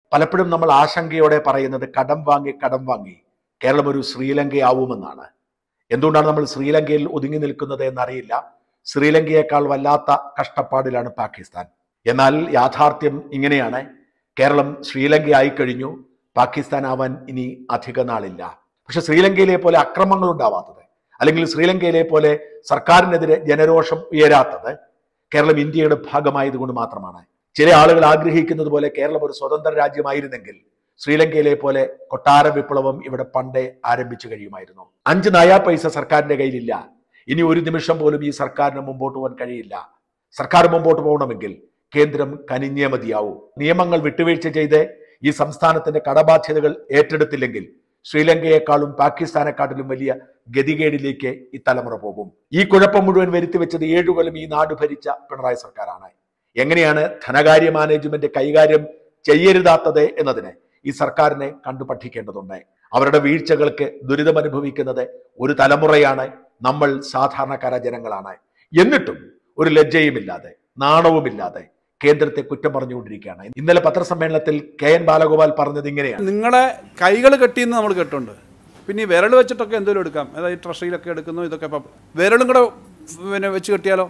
പലപ്പോഴും നമ്മൾ ആശങ്കയോടെ പറയുന്നത് കടം വാങ്ങി കടം വാങ്ങി കേരളം ഒരു ശ്രീലങ്കയാവുമെന്നാണ് എന്തുകൊണ്ടാണ് നമ്മൾ ശ്രീലങ്കയിൽ ഒതുങ്ങി നിൽക്കുന്നത് എന്നറിയില്ല ശ്രീലങ്കയേക്കാൾ വല്ലാത്ത കഷ്ടപ്പാടിലാണ് പാകിസ്ഥാൻ എന്നാൽ യാഥാർത്ഥ്യം ഇങ്ങനെയാണ് കേരളം ശ്രീലങ്കയായി കഴിഞ്ഞു പാകിസ്ഥാൻ ആവാൻ ഇനി അധിക നാളില്ല പക്ഷെ ശ്രീലങ്കയിലെ പോലെ അക്രമങ്ങൾ ഉണ്ടാവാത്തത് അല്ലെങ്കിൽ ശ്രീലങ്കയിലെ പോലെ സർക്കാരിനെതിരെ ജനരോഷം ഉയരാത്തത് കേരളം ഇന്ത്യയുടെ ഭാഗമായതുകൊണ്ട് മാത്രമാണ് ചില ആളുകൾ ആഗ്രഹിക്കുന്നത് പോലെ കേരളം ഒരു സ്വതന്ത്ര രാജ്യമായിരുന്നെങ്കിൽ ശ്രീലങ്കയിലെ പോലെ കൊട്ടാര വിപ്ലവം ഇവിടെ പണ്ടേ ആരംഭിച്ചു കഴിയുമായിരുന്നു അഞ്ച് നയാ പൈസ സർക്കാരിന്റെ കയ്യിലില്ല ഇനി ഒരു നിമിഷം പോലും ഈ സർക്കാരിന് മുമ്പോട്ട് പോകാൻ കഴിയില്ല സർക്കാർ മുമ്പോട്ട് പോകണമെങ്കിൽ കേന്ദ്രം കനിഞ്ഞേ മതിയാവൂ നിയമങ്ങൾ വിട്ടുവീഴ്ച ചെയ്ത് ഈ സംസ്ഥാനത്തിന്റെ കടബാധ്യതകൾ ഏറ്റെടുത്തില്ലെങ്കിൽ ശ്രീലങ്കയെക്കാളും പാകിസ്ഥാനെക്കാട്ടിലും വലിയ ഗതികേടിലേക്ക് ഈ തലമുറ പോകും ഈ കുഴപ്പം മുഴുവൻ വരുത്തി വെച്ചത് ഏഴുകൊല്ലം ഈ നാട് ഭരിച്ച പിണറായി സർക്കാരാണ് എങ്ങനെയാണ് ധനകാര്യ മാനേജ്മെന്റ് കൈകാര്യം ചെയ്യരുതാത്തത് എന്നതിന് ഈ സർക്കാരിനെ കണ്ടു പഠിക്കേണ്ടതുണ്ട് അവരുടെ വീഴ്ചകൾക്ക് ദുരിതം അനുഭവിക്കുന്നത് ഒരു തലമുറയാണ് നമ്മൾ സാധാരണക്കാര ജനങ്ങളാണ് എന്നിട്ടും ഒരു ലജ്ജയുമില്ലാതെ നാണവുമില്ലാതെ കേന്ദ്രത്തെ കുറ്റം പറഞ്ഞുകൊണ്ടിരിക്കുകയാണ് ഇന്നലെ പത്രസമ്മേളനത്തിൽ കെ എൻ ബാലഗോപാൽ പറഞ്ഞത് ഇങ്ങനെയാണ് നിങ്ങളെ കൈകൾ കെട്ടിയെന്ന് നമ്മൾ കേട്ടുണ്ട് പിന്നെ ഈ വിരൽ വെച്ചിട്ടൊക്കെ എന്തെങ്കിലും എടുക്കാം അതായത് ട്രഷറിയിലൊക്കെ എടുക്കുന്നു ഇതൊക്കെ ഇപ്പം വിരലും കൂടെ പിന്നെ വെച്ച് കെട്ടിയാലോ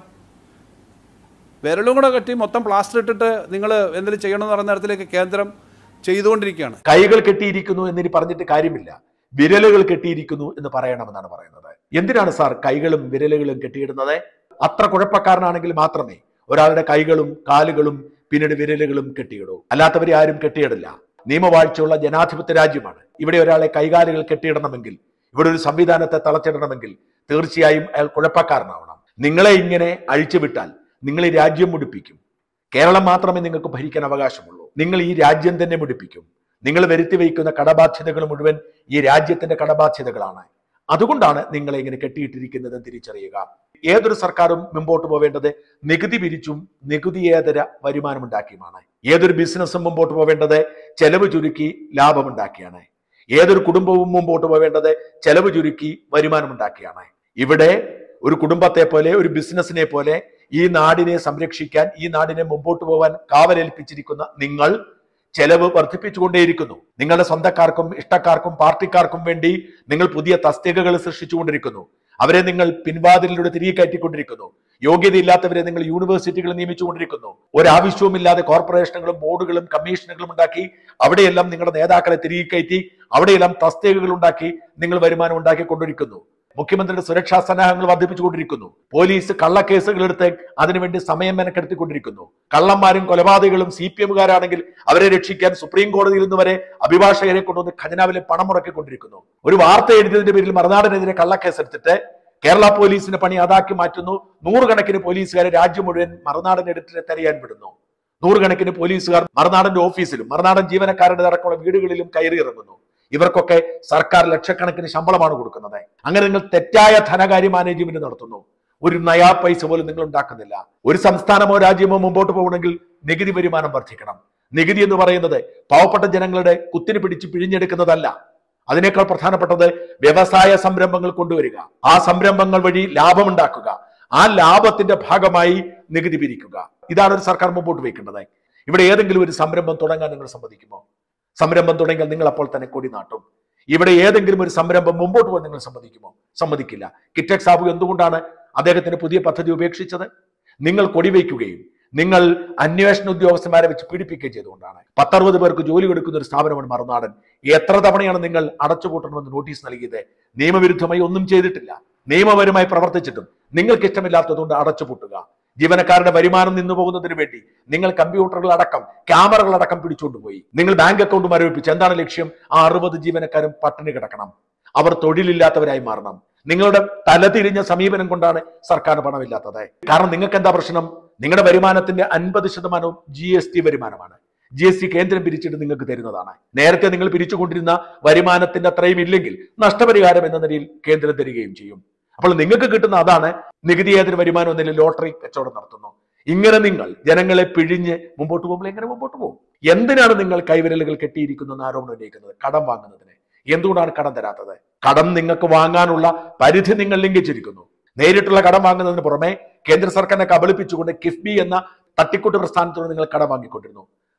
വിരലും കൂടെ കെട്ടി മൊത്തം പ്ലാസ്റ്റർ ഇട്ടിട്ട് നിങ്ങൾ എന്തെങ്കിലും ചെയ്യണമെന്ന് പറയുന്ന തരത്തിലേക്ക് കേന്ദ്രം ചെയ്തുകൊണ്ടിരിക്കുകയാണ് കൈകൾ കെട്ടിയിരിക്കുന്നു എന്നിനി പറഞ്ഞിട്ട് കാര്യമില്ല വിരലുകൾ കെട്ടിയിരിക്കുന്നു എന്ന് പറയണമെന്നാണ് പറയുന്നത് എന്തിനാണ് സാർ കൈകളും വിരലുകളും കെട്ടിയിടുന്നത് അത്ര കുഴപ്പക്കാരനാണെങ്കിൽ മാത്രമേ ഒരാളുടെ കൈകളും കാലുകളും പിന്നീട് വിരലുകളും കെട്ടിയിടൂ അല്ലാത്തവരെ ആരും കെട്ടിയിടില്ല നിയമവാഴ്ചയുള്ള ജനാധിപത്യ രാജ്യമാണ് ഇവിടെ ഒരാളെ കൈകാലുകൾ കെട്ടിയിടണമെങ്കിൽ ഇവിടെ ഒരു സംവിധാനത്തെ തളച്ചിടണമെങ്കിൽ തീർച്ചയായും അയാൾ കുഴപ്പക്കാരനാവണം നിങ്ങളെ ഇങ്ങനെ അഴിച്ചുവിട്ടാൽ നിങ്ങൾ ഈ രാജ്യം മുടിപ്പിക്കും കേരളം മാത്രമേ നിങ്ങൾക്ക് ഭരിക്കാൻ അവകാശമുള്ളൂ നിങ്ങൾ ഈ രാജ്യം തന്നെ മുടിപ്പിക്കും നിങ്ങൾ വരുത്തി വയ്ക്കുന്ന കടബാധ്യതകൾ മുഴുവൻ ഈ രാജ്യത്തിന്റെ കടബാധ്യതകളാണ് അതുകൊണ്ടാണ് നിങ്ങളെ ഇങ്ങനെ കെട്ടിയിട്ടിരിക്കുന്നത് തിരിച്ചറിയുക ഏതൊരു സർക്കാരും മുമ്പോട്ട് പോവേണ്ടത് നികുതി പിരിച്ചും നികുതിയേതര വരുമാനമുണ്ടാക്കിയുമാണ് ഏതൊരു ബിസിനസ്സും മുമ്പോട്ട് പോവേണ്ടത് ചെലവ് ചുരുക്കി ലാഭമുണ്ടാക്കിയാണ് ഏതൊരു കുടുംബവും മുമ്പോട്ട് പോവേണ്ടത് ചെലവ് ചുരുക്കി വരുമാനമുണ്ടാക്കിയാണ് ഇവിടെ ഒരു കുടുംബത്തെ പോലെ ഒരു ബിസിനസ്സിനെ പോലെ ഈ നാടിനെ സംരക്ഷിക്കാൻ ഈ നാടിനെ മുമ്പോട്ട് പോകാൻ കാവലേൽപ്പിച്ചിരിക്കുന്ന നിങ്ങൾ ചെലവ് വർദ്ധിപ്പിച്ചുകൊണ്ടേയിരിക്കുന്നു നിങ്ങളുടെ സ്വന്തക്കാർക്കും ഇഷ്ടക്കാർക്കും പാർട്ടിക്കാർക്കും വേണ്ടി നിങ്ങൾ പുതിയ തസ്തികകൾ സൃഷ്ടിച്ചുകൊണ്ടിരിക്കുന്നു അവരെ നിങ്ങൾ പിൻവാതിലിലൂടെ തിരികെ കയറ്റിക്കൊണ്ടിരിക്കുന്നു യോഗ്യതയില്ലാത്തവരെ നിങ്ങൾ യൂണിവേഴ്സിറ്റികൾ നിയമിച്ചുകൊണ്ടിരിക്കുന്നു ഒരാവശ്യവുമില്ലാതെ കോർപ്പറേഷനുകളും ബോർഡുകളും കമ്മീഷനുകളും ഉണ്ടാക്കി അവിടെയെല്ലാം നിങ്ങളുടെ നേതാക്കളെ തിരികെ കയറ്റി അവിടെയെല്ലാം തസ്തികകൾ ഉണ്ടാക്കി നിങ്ങൾ വരുമാനം ഉണ്ടാക്കിക്കൊണ്ടിരിക്കുന്നു മുഖ്യമന്ത്രിയുടെ സുരക്ഷാ സന്നാഹങ്ങൾ വർദ്ധിപ്പിച്ചുകൊണ്ടിരിക്കുന്നു പോലീസ് കള്ളക്കേസുകൾ എടുത്ത് അതിനുവേണ്ടി സമയം മെനക്കെടുത്തിക്കൊണ്ടിരിക്കുന്നു കള്ളന്മാരും കൊലപാതകളും സി പി എമ്മുകാരാണെങ്കിൽ അവരെ രക്ഷിക്കാൻ സുപ്രീം കോടതിയിൽ നിന്ന് വരെ അഭിഭാഷകരെ കൊണ്ടുവന്ന് ഖജനാവിലെ പണം മുടക്കിക്കൊണ്ടിരിക്കുന്നു ഒരു വാർത്ത എഴുതിയതിന്റെ പേരിൽ മറുനാടിനെതിരെ കള്ളക്കേസ് എടുത്തിട്ട് കേരള പോലീസിന്റെ പണി അതാക്കി മാറ്റുന്നു നൂറുകണക്കിന് പോലീസുകാരെ രാജ്യം മുഴുവൻ മറുനാടൻ എടുത്തിട്ട് തെരയാൻ വിടുന്നു നൂറുകണക്കിന് പോലീസുകാർ മറുനാടന്റെ ഓഫീസിലും മറുനാടൻ ജീവനക്കാരുടെ അടക്കമുള്ള വീടുകളിലും കയറി ഇറങ്ങുന്നു ഇവർക്കൊക്കെ സർക്കാർ ലക്ഷക്കണക്കിന് ശമ്പളമാണ് കൊടുക്കുന്നത് അങ്ങനെ നിങ്ങൾ തെറ്റായ ധനകാര്യ മാനേജ്മെന്റ് നടത്തുന്നു ഒരു നയാ പൈസ പോലും നിങ്ങൾ ഉണ്ടാക്കുന്നില്ല ഒരു സംസ്ഥാനമോ രാജ്യമോ മുമ്പോട്ട് പോകണമെങ്കിൽ നികുതി വരുമാനം വർദ്ധിക്കണം നികുതി എന്ന് പറയുന്നത് പാവപ്പെട്ട ജനങ്ങളുടെ കുത്തിന് പിടിച്ച് പിഴിഞ്ഞെടുക്കുന്നതല്ല അതിനേക്കാൾ പ്രധാനപ്പെട്ടത് വ്യവസായ സംരംഭങ്ങൾ കൊണ്ടുവരിക ആ സംരംഭങ്ങൾ വഴി ലാഭമുണ്ടാക്കുക ആ ലാഭത്തിന്റെ ഭാഗമായി നികുതി പിരിക്കുക ഇതാണ് ഒരു സർക്കാർ മുമ്പോട്ട് വയ്ക്കേണ്ടത് ഇവിടെ ഏതെങ്കിലും ഒരു സംരംഭം തുടങ്ങാൻ നിങ്ങൾ സമ്മതിക്കുമോ സംരംഭം തുടങ്ങിയാൽ നിങ്ങൾ അപ്പോൾ തന്നെ കൊടി നാട്ടും ഇവിടെ ഏതെങ്കിലും ഒരു സംരംഭം മുമ്പോട്ട് പോകാൻ നിങ്ങൾ സമ്മതിക്കുമോ സമ്മതിക്കില്ല കിറ്റക് സാബു എന്തുകൊണ്ടാണ് അദ്ദേഹത്തിന്റെ പുതിയ പദ്ധതി ഉപേക്ഷിച്ചത് നിങ്ങൾ കൊടിവയ്ക്കുകയും നിങ്ങൾ അന്വേഷണ ഉദ്യോഗസ്ഥന്മാരെ വെച്ച് പീഡിപ്പിക്കുകയും ചെയ്തുകൊണ്ടാണ് പത്തറുപത് പേർക്ക് ജോലി കൊടുക്കുന്ന ഒരു സ്ഥാപനമാണ് മറുനാടൻ എത്ര തവണയാണ് നിങ്ങൾ അടച്ചുപൂട്ടണമെന്ന് നോട്ടീസ് നൽകിയത് നിയമവിരുദ്ധമായി ഒന്നും ചെയ്തിട്ടില്ല നിയമപരമായി പ്രവർത്തിച്ചിട്ടും നിങ്ങൾക്ക് ഇഷ്ടമില്ലാത്തതുകൊണ്ട് അടച്ചുപൂട്ടുക ജീവനക്കാരുടെ വരുമാനം നിന്നു പോകുന്നതിന് വേണ്ടി നിങ്ങൾ കമ്പ്യൂട്ടറുകൾ അടക്കം ക്യാമറകൾ അടക്കം പിടിച്ചുകൊണ്ടുപോയി നിങ്ങൾ ബാങ്ക് അക്കൗണ്ട് മരവിപ്പിച്ച് എന്താണ് ലക്ഷ്യം ആ അറുപത് ജീവനക്കാരും പട്ടിണി കിടക്കണം അവർ തൊഴിലില്ലാത്തവരായി മാറണം നിങ്ങളുടെ തലതിരിഞ്ഞ സമീപനം കൊണ്ടാണ് സർക്കാരിന് പണമില്ലാത്തത് കാരണം നിങ്ങൾക്ക് എന്താ പ്രശ്നം നിങ്ങളുടെ വരുമാനത്തിന്റെ അൻപത് ശതമാനവും ജി എസ് ടി വരുമാനമാണ് ജി എസ് ടി കേന്ദ്രം പിരിച്ചിട്ട് നിങ്ങൾക്ക് തരുന്നതാണ് നേരത്തെ നിങ്ങൾ പിരിച്ചുകൊണ്ടിരുന്ന വരുമാനത്തിന്റെ അത്രയും ഇല്ലെങ്കിൽ നഷ്ടപരിഹാരം എന്ന നിലയിൽ കേന്ദ്രം തരികയും ചെയ്യും അപ്പോൾ നിങ്ങൾക്ക് കിട്ടുന്ന അതാണ് നികുതിയേതര വരുമാനം എന്നതിൽ ലോട്ടറി കച്ചവടം നടത്തുന്നു ഇങ്ങനെ നിങ്ങൾ ജനങ്ങളെ പിഴിഞ്ഞ് മുമ്പോട്ട് പോകുമ്പോൾ എങ്ങനെ മുമ്പോട്ട് പോകും എന്തിനാണ് നിങ്ങൾ കൈവിരലുകൾ കെട്ടിയിരിക്കുന്നു എന്ന് ആരോപണം ഉന്നയിക്കുന്നത് കടം വാങ്ങുന്നതിന് എന്തുകൊണ്ടാണ് കടം തരാത്തത് കടം നിങ്ങൾക്ക് വാങ്ങാനുള്ള പരിധി നിങ്ങൾ ലംഘിച്ചിരിക്കുന്നു നേരിട്ടുള്ള കടം വാങ്ങുന്നതിന് പുറമെ കേന്ദ്ര സർക്കാരിനെ കബളിപ്പിച്ചുകൊണ്ട് കിഫ്ബി എന്ന തട്ടിക്കൂട്ട് പ്രസ്ഥാനത്തോട് നിങ്ങൾ കടം വാങ്ങിക്കൊണ്ടിരുന്നു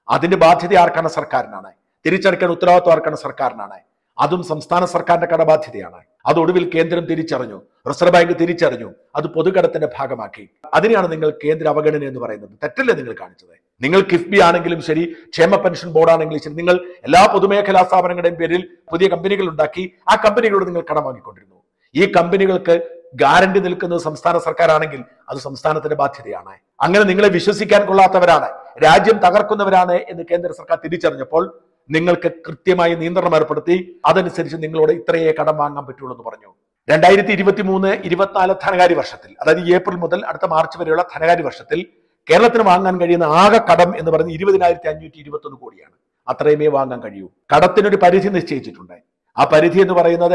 അതിന്റെ ബാധ്യത ആർക്കാണ് സർക്കാരിനാണ് തിരിച്ചടയ്ക്കാൻ ഉത്തരവാദിത്വം ആർക്കാണ് സർക്കാരിനാണ് അതും സംസ്ഥാന സർക്കാരിന്റെ കടബാധ്യതയാണ് അത് ഒടുവിൽ കേന്ദ്രം തിരിച്ചറിഞ്ഞു റിസർവ് ബാങ്ക് തിരിച്ചറിഞ്ഞു അത് പൊതുകടത്തിന്റെ ഭാഗമാക്കി അതിനെയാണ് നിങ്ങൾ കേന്ദ്ര അവഗണന എന്ന് പറയുന്നത് തെറ്റല്ലേ നിങ്ങൾ കാണിച്ചത് നിങ്ങൾ കിഫ്ബി ആണെങ്കിലും ശരി ക്ഷേമ പെൻഷൻ ബോർഡ് ആണെങ്കിലും ശരി നിങ്ങൾ എല്ലാ പൊതുമേഖലാ സ്ഥാപനങ്ങളുടെയും പേരിൽ പുതിയ കമ്പനികൾ ഉണ്ടാക്കി ആ കമ്പനികളോട് നിങ്ങൾ കടം വാങ്ങിക്കൊണ്ടിരുന്നു ഈ കമ്പനികൾക്ക് ഗ്യാരണ്ടി നിൽക്കുന്നത് സംസ്ഥാന സർക്കാരാണെങ്കിൽ അത് സംസ്ഥാനത്തിന്റെ ബാധ്യതയാണ് അങ്ങനെ നിങ്ങളെ വിശ്വസിക്കാൻ കൊള്ളാത്തവരാണ് രാജ്യം തകർക്കുന്നവരാണ് എന്ന് കേന്ദ്ര സർക്കാർ തിരിച്ചറിഞ്ഞപ്പോൾ നിങ്ങൾക്ക് കൃത്യമായി നിയന്ത്രണം ഏർപ്പെടുത്തി അതനുസരിച്ച് നിങ്ങളോട് ഇത്രയേ കടം വാങ്ങാൻ പറ്റുള്ളൂ എന്ന് പറഞ്ഞു രണ്ടായിരത്തി ഇരുപത്തി മൂന്ന് ഇരുപത്തിനാല് ധനകാര്യ വർഷത്തിൽ അതായത് ഈ ഏപ്രിൽ മുതൽ അടുത്ത മാർച്ച് വരെയുള്ള ധനകാര്യ വർഷത്തിൽ കേരളത്തിന് വാങ്ങാൻ കഴിയുന്ന ആകെ കടം എന്ന് പറയുന്നത് ഇരുപതിനായിരത്തി അഞ്ഞൂറ്റി ഇരുപത്തി ഒന്ന് കോടിയാണ് അത്രയുമേ വാങ്ങാൻ കഴിയൂ കടത്തിനൊരു പരിധി നിശ്ചയിച്ചിട്ടുണ്ട് ആ പരിധി എന്ന് പറയുന്നത്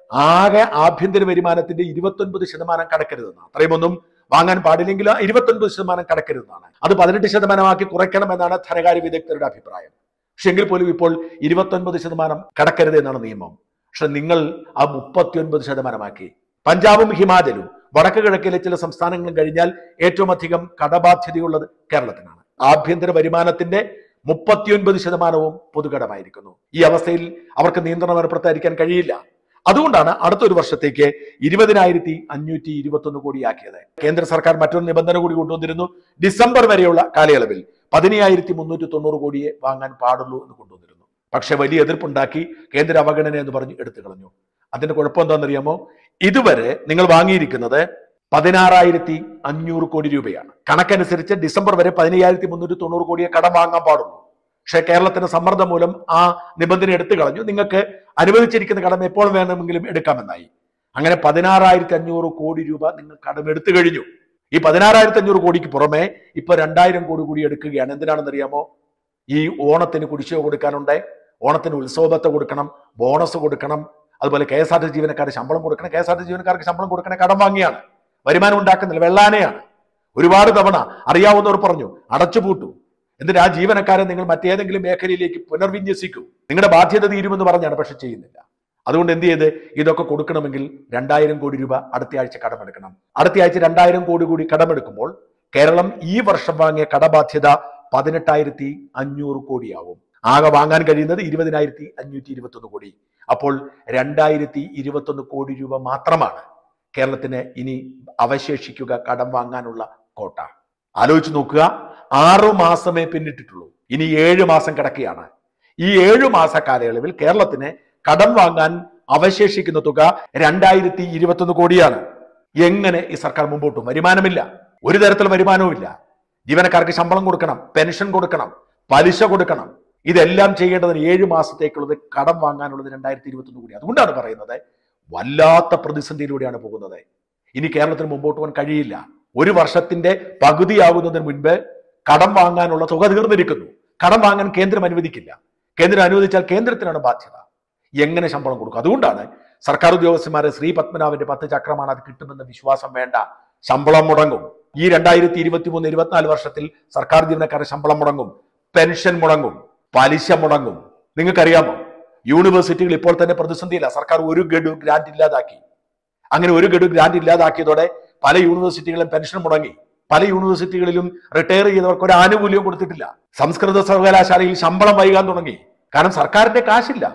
ആകെ ആഭ്യന്തര വരുമാനത്തിന്റെ ഇരുപത്തൊൻപത് ശതമാനം കടക്കരുതെന്നാണ് അത്രയുമൊന്നും വാങ്ങാൻ പാടില്ലെങ്കിൽ ഇരുപത്തൊൻപത് ശതമാനം കടക്കരുതെന്നാണ് അത് പതിനെട്ട് ശതമാനമാക്കി കുറയ്ക്കണമെന്നാണ് ധനകാര്യ വിദഗ്ധരുടെ അഭിപ്രായം പക്ഷെ എങ്കിൽ പോലും ഇപ്പോൾ ഇരുപത്തൊൻപത് ശതമാനം കടക്കരുത് എന്നാണ് നിയമം പക്ഷെ നിങ്ങൾ ആ മുപ്പത്തിയൊൻപത് ശതമാനമാക്കി പഞ്ചാബും ഹിമാചലും വടക്ക് കിഴക്കിലെ ചില സംസ്ഥാനങ്ങളും കഴിഞ്ഞാൽ ഏറ്റവും അധികം കടബാധ്യതയുള്ളത് കേരളത്തിനാണ് ആഭ്യന്തര വരുമാനത്തിന്റെ മുപ്പത്തിയൊൻപത് ശതമാനവും പൊതുകടമായിരിക്കുന്നു ഈ അവസ്ഥയിൽ അവർക്ക് നിയന്ത്രണം ഏർപ്പെടുത്താതിരിക്കാൻ കഴിയില്ല അതുകൊണ്ടാണ് അടുത്തൊരു വർഷത്തേക്ക് ഇരുപതിനായിരത്തി അഞ്ഞൂറ്റി ഇരുപത്തി ഒന്ന് കോടിയാക്കിയത് കേന്ദ്ര സർക്കാർ മറ്റൊരു നിബന്ധന കൂടി കൊണ്ടുവന്നിരുന്നു ഡിസംബർ വരെയുള്ള കാലയളവിൽ പതിനയ്യായിരത്തി മുന്നൂറ്റി തൊണ്ണൂറ് കോടിയെ വാങ്ങാൻ പാടുള്ളൂ എന്ന് കൊണ്ടുവന്നിരുന്നു പക്ഷെ വലിയ എതിർപ്പുണ്ടാക്കി കേന്ദ്ര അവഗണന എന്ന് പറഞ്ഞ് എടുത്തു കളഞ്ഞു അതിന്റെ കുഴപ്പം എന്താണെന്നറിയാമോ ഇതുവരെ നിങ്ങൾ വാങ്ങിയിരിക്കുന്നത് പതിനാറായിരത്തി അഞ്ഞൂറ് കോടി രൂപയാണ് കണക്കനുസരിച്ച് ഡിസംബർ വരെ പതിനയ്യായിരത്തി മുന്നൂറ്റി തൊണ്ണൂറ് കോടിയെ കടം വാങ്ങാൻ പാടുള്ളൂ പക്ഷെ കേരളത്തിന്റെ സമ്മർദ്ദം മൂലം ആ നിബന്ധന എടുത്തു കളഞ്ഞു നിങ്ങൾക്ക് അനുവദിച്ചിരിക്കുന്ന കടം എപ്പോൾ വേണമെങ്കിലും എടുക്കാമെന്നായി അങ്ങനെ പതിനാറായിരത്തി അഞ്ഞൂറ് കോടി രൂപ നിങ്ങൾ കടം എടുത്തു കഴിഞ്ഞു ഈ പതിനാറായിരത്തി അഞ്ഞൂറ് കോടിക്ക് പുറമെ ഇപ്പൊ രണ്ടായിരം കോടി കൂടി എടുക്കുകയാണ് എന്തിനാണെന്നറിയാമോ ഈ ഓണത്തിന് കുടിശ്ശിക കൊടുക്കാനുണ്ട് ഓണത്തിന് ഉത്സവത്തെ കൊടുക്കണം ബോണസ് കൊടുക്കണം അതുപോലെ കെ എസ് ആർ ടി ജീവനക്കാർക്ക് ശമ്പളം കൊടുക്കണം കെ എസ് ആർ ടി ജീവനക്കാർക്ക് ശമ്പളം കൊടുക്കണ കടം വാങ്ങിയാണ് വരുമാനം ഉണ്ടാക്കുന്നില്ല വെള്ളാനയാണ് ഒരുപാട് തവണ അറിയാവുന്നവർ പറഞ്ഞു അടച്ചുപൂട്ടു എന്നിട്ട് ആ ജീവനക്കാരെ നിങ്ങൾ മറ്റേതെങ്കിലും മേഖലയിലേക്ക് പുനർവിന്യസിക്കൂ നിങ്ങളുടെ ബാധ്യത തീരുമെന്ന് പറഞ്ഞാണ് പക്ഷെ ചെയ്യുന്നില്ല അതുകൊണ്ട് എന്ത് ചെയ്ത് ഇതൊക്കെ കൊടുക്കണമെങ്കിൽ രണ്ടായിരം കോടി രൂപ അടുത്ത ആഴ്ച കടമെടുക്കണം അടുത്ത ആഴ്ച രണ്ടായിരം കോടി കൂടി കടമെടുക്കുമ്പോൾ കേരളം ഈ വർഷം വാങ്ങിയ കടബാധ്യത പതിനെട്ടായിരത്തി അഞ്ഞൂറ് കോടിയാവും ആകെ വാങ്ങാൻ കഴിയുന്നത് ഇരുപതിനായിരത്തി അഞ്ഞൂറ്റി ഇരുപത്തി ഒന്ന് കോടി അപ്പോൾ രണ്ടായിരത്തി ഇരുപത്തി ഒന്ന് കോടി രൂപ മാത്രമാണ് കേരളത്തിന് ഇനി അവശേഷിക്കുക കടം വാങ്ങാനുള്ള കോട്ട ആലോചിച്ച് നോക്കുക ആറു മാസമേ പിന്നിട്ടിട്ടുള്ളൂ ഇനി ഏഴ് മാസം കിടക്കുകയാണ് ഈ ഏഴു മാസ കാലയളവിൽ കേരളത്തിന് കടം വാങ്ങാൻ അവശേഷിക്കുന്ന തുക രണ്ടായിരത്തി ഇരുപത്തൊന്ന് കോടിയാണ് എങ്ങനെ ഈ സർക്കാർ മുമ്പോട്ട് പോകും? വരുമാനമില്ല ഒരു തരത്തിൽ വരുമാനവുമില്ല ജീവനക്കാർക്ക് ശമ്പളം കൊടുക്കണം പെൻഷൻ കൊടുക്കണം പലിശ കൊടുക്കണം ഇതെല്ലാം ചെയ്യേണ്ടതിന് ഏഴ് മാസത്തേക്കുള്ളത് കടം വാങ്ങാനുള്ളത് രണ്ടായിരത്തി ഇരുപത്തൊന്ന് കോടി അതുകൊണ്ടാണ് പറയുന്നത് വല്ലാത്ത പ്രതിസന്ധിയിലൂടെയാണ് പോകുന്നത് ഇനി കേരളത്തിന് മുമ്പോട്ട് പോകാൻ കഴിയില്ല ഒരു വർഷത്തിന്റെ പകുതിയാകുന്നതിന് മുൻപ് കടം വാങ്ങാനുള്ള തുക തീർന്നിരിക്കുന്നു കടം വാങ്ങാൻ കേന്ദ്രം അനുവദിക്കില്ല കേന്ദ്രം അനുവദിച്ചാൽ കേന്ദ്രത്തിനാണ് ബാധ്യത എങ്ങനെ ശമ്പളം കൊടുക്കും അതുകൊണ്ടാണ് സർക്കാർ ഉദ്യോഗസ്ഥന്മാരെ ശ്രീ പത്മനാഭന്റെ പത്ത് ചക്രമാണ് അത് കിട്ടുമെന്ന വിശ്വാസം വേണ്ട ശമ്പളം മുടങ്ങും ഈ രണ്ടായിരത്തി ഇരുപത്തി മൂന്ന് ഇരുപത്തിനാല് വർഷത്തിൽ സർക്കാർ ജീവനക്കാരുടെ ശമ്പളം മുടങ്ങും പെൻഷൻ മുടങ്ങും പലിശ മുടങ്ങും നിങ്ങൾക്കറിയാമോ യൂണിവേഴ്സിറ്റികൾ ഇപ്പോൾ തന്നെ പ്രതിസന്ധിയില്ല സർക്കാർ ഒരു ഗഡു ഗ്രാന്റ് ഇല്ലാതാക്കി അങ്ങനെ ഒരു ഗഡു ഗ്രാന്റ് ഇല്ലാതാക്കിയതോടെ പല യൂണിവേഴ്സിറ്റികളും പെൻഷൻ മുടങ്ങി പല യൂണിവേഴ്സിറ്റികളിലും റിട്ടയർ ചെയ്തവർക്ക് ഒരു ആനുകൂല്യവും കൊടുത്തിട്ടില്ല സംസ്കൃത സർവകലാശാലയിൽ ശമ്പളം വൈകാൻ തുടങ്ങി കാരണം സർക്കാരിന്റെ കാശില്ല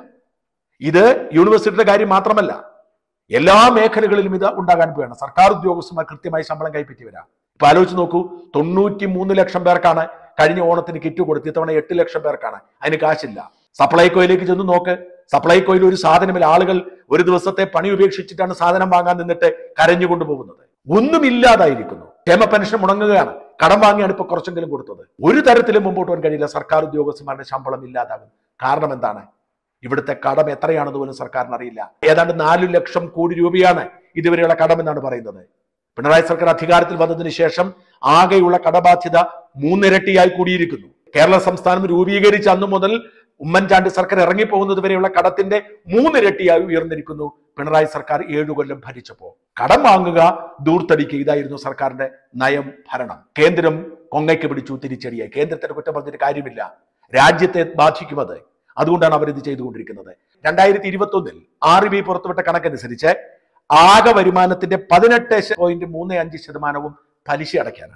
ഇത് യൂണിവേഴ്സിറ്റിയുടെ കാര്യം മാത്രമല്ല എല്ലാ മേഖലകളിലും ഇത് ഉണ്ടാകാൻ പോവുകയാണ് സർക്കാർ ഉദ്യോഗസ്ഥന്മാർ കൃത്യമായി ശമ്പളം കൈപ്പറ്റിയവരാ ഇപ്പൊ ആലോചിച്ച് നോക്കൂ തൊണ്ണൂറ്റി മൂന്ന് ലക്ഷം പേർക്കാണ് കഴിഞ്ഞ ഓണത്തിന് കിറ്റ് കൊടുത്ത് ഇത്തവണ എട്ട് ലക്ഷം പേർക്കാണ് അതിന് കാശില്ല സപ്ലൈകോയിലേക്ക് ചെന്ന് നോക്ക് സപ്ലൈകോയിൽ ഒരു സാധനമില്ല ആളുകൾ ഒരു ദിവസത്തെ പണി ഉപേക്ഷിച്ചിട്ടാണ് സാധനം വാങ്ങാൻ നിന്നിട്ട് കരഞ്ഞുകൊണ്ട് പോകുന്നത് ഒന്നുമില്ലാതായിരിക്കുന്നു ക്ഷേമ പെൻഷൻ മുടങ്ങുകയാണ് കടം വാങ്ങിയാണ് ഇപ്പൊ കുറച്ചെങ്കിലും കൊടുത്തത് ഒരു തരത്തിലും മുമ്പോട്ട് പോകാൻ കഴിയില്ല സർക്കാർ ഉദ്യോഗസ്ഥന്മാരുടെ ശമ്പളം ഇല്ലാതാകും കാരണം എന്താണ് ഇവിടുത്തെ കടം എത്രയാണെന്ന് പോലും സർക്കാരിന് അറിയില്ല ഏതാണ്ട് നാലു ലക്ഷം കോടി രൂപയാണ് ഇതുവരെയുള്ള കടം എന്നാണ് പറയുന്നത് പിണറായി സർക്കാർ അധികാരത്തിൽ വന്നതിന് ശേഷം ആകെയുള്ള കടബാധ്യത മൂന്നിരട്ടിയായി കൂടിയിരിക്കുന്നു കേരള സംസ്ഥാനം രൂപീകരിച്ച അന്നു മുതൽ ഉമ്മൻചാണ്ടി സർക്കാർ ഇറങ്ങിപ്പോകുന്നത് വരെയുള്ള കടത്തിന്റെ മൂന്നിരട്ടിയായി ഉയർന്നിരിക്കുന്നു പിണറായി സർക്കാർ ഏഴു കൊല്ലം ഭരിച്ചപ്പോ കടം വാങ്ങുക ദൂർത്തടിക്കുക ഇതായിരുന്നു സർക്കാരിന്റെ നയം ഭരണം കേന്ദ്രം കൊങ്ങയ്ക്ക് പിടിച്ചു തിരിച്ചടിയായി കേന്ദ്രത്തിന്റെ കുറ്റം പറഞ്ഞിട്ട് കാര്യമില്ല രാജ്യത്തെ ബാധിക്കുമത് അതുകൊണ്ടാണ് അവർ ഇത് ചെയ്തുകൊണ്ടിരിക്കുന്നത് രണ്ടായിരത്തി ഇരുപത്തി ഒന്നിൽ ആർ ബി പുറത്തുവിട്ട കണക്കനുസരിച്ച് ആകെ വരുമാനത്തിന്റെ പതിനെട്ട് പോയിന്റ് മൂന്ന് അഞ്ച് ശതമാനവും പലിശ അടയ്ക്കാനാണ്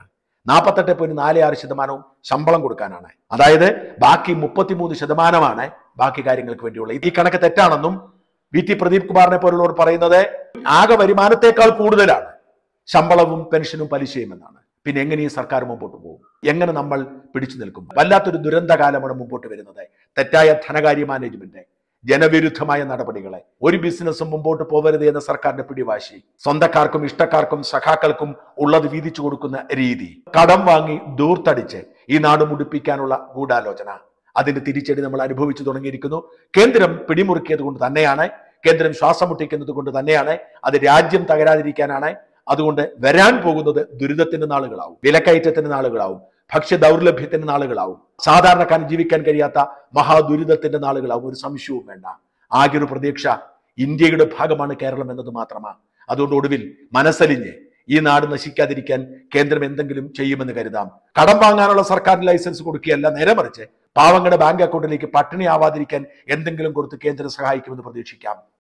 നാൽപ്പത്തെട്ട് പോയിന്റ് നാല് ആറ് ശതമാനവും ശമ്പളം കൊടുക്കാനാണ് അതായത് ബാക്കി മുപ്പത്തിമൂന്ന് ശതമാനമാണ് ബാക്കി കാര്യങ്ങൾക്ക് വേണ്ടിയുള്ള ഈ കണക്ക് തെറ്റാണെന്നും വി ടി പ്രദീപ് കുമാറിനെ പോലുള്ളവർ പറയുന്നത് ആകെ വരുമാനത്തെക്കാൾ കൂടുതലാണ് ശമ്പളവും പെൻഷനും പലിശയും എന്നാണ് പിന്നെ എങ്ങനെ ഈ സർക്കാർ മുമ്പോട്ട് പോകും എങ്ങനെ നമ്മൾ പിടിച്ചു നിൽക്കും വല്ലാത്തൊരു ദുരന്തകാലമാണ് മുമ്പോട്ട് വരുന്നത് തെറ്റായ ധനകാര്യ മാനേജ്മെന്റ് ജനവിരുദ്ധമായ നടപടികളെ ഒരു ബിസിനസ്സും മുമ്പോട്ട് പോകരുത് എന്ന സർക്കാരിന്റെ പിടിവാശി സ്വന്തക്കാർക്കും ഇഷ്ടക്കാർക്കും സഖാക്കൾക്കും ഉള്ളത് വീതിച്ചു കൊടുക്കുന്ന രീതി കടം വാങ്ങി ദൂർത്തടിച്ച് ഈ നാട് മുടിപ്പിക്കാനുള്ള ഗൂഢാലോചന അതിന്റെ തിരിച്ചടി നമ്മൾ അനുഭവിച്ചു തുടങ്ങിയിരിക്കുന്നു കേന്ദ്രം പിടിമുറുക്കിയത് കൊണ്ട് തന്നെയാണ് കേന്ദ്രം ശ്വാസം മുട്ടിക്കുന്നത് കൊണ്ട് തന്നെയാണ് അത് രാജ്യം തകരാതിരിക്കാനാണ് അതുകൊണ്ട് വരാൻ പോകുന്നത് ദുരിതത്തിന്റെ നാളുകളാവും വിലക്കയറ്റത്തിന്റെ നാളുകളാവും ഭക്ഷ്യ ദൗർലഭ്യത്തിന്റെ നാളുകളാവും സാധാരണക്കാരൻ ജീവിക്കാൻ കഴിയാത്ത മഹാദുരിതത്തിന്റെ നാളുകളാവും ഒരു സംശയവും വേണ്ട ആകെ ഒരു പ്രതീക്ഷ ഇന്ത്യയുടെ ഭാഗമാണ് കേരളം എന്നത് മാത്രമാണ് അതുകൊണ്ട് ഒടുവിൽ മനസ്സലിഞ്ഞ് ഈ നാട് നശിക്കാതിരിക്കാൻ കേന്ദ്രം എന്തെങ്കിലും ചെയ്യുമെന്ന് കരുതാം കടം വാങ്ങാനുള്ള സർക്കാരിന് ലൈസൻസ് കൊടുക്കുകയല്ല നേരെ മറിച്ച് പാവങ്ങളുടെ ബാങ്ക് അക്കൗണ്ടിലേക്ക് പട്ടിണി ആവാതിരിക്കാൻ എന്തെങ്കിലും കൊടുത്ത് കേന്ദ്രം സഹായിക്കുമെന്ന് പ്രതീക്ഷിക്കാം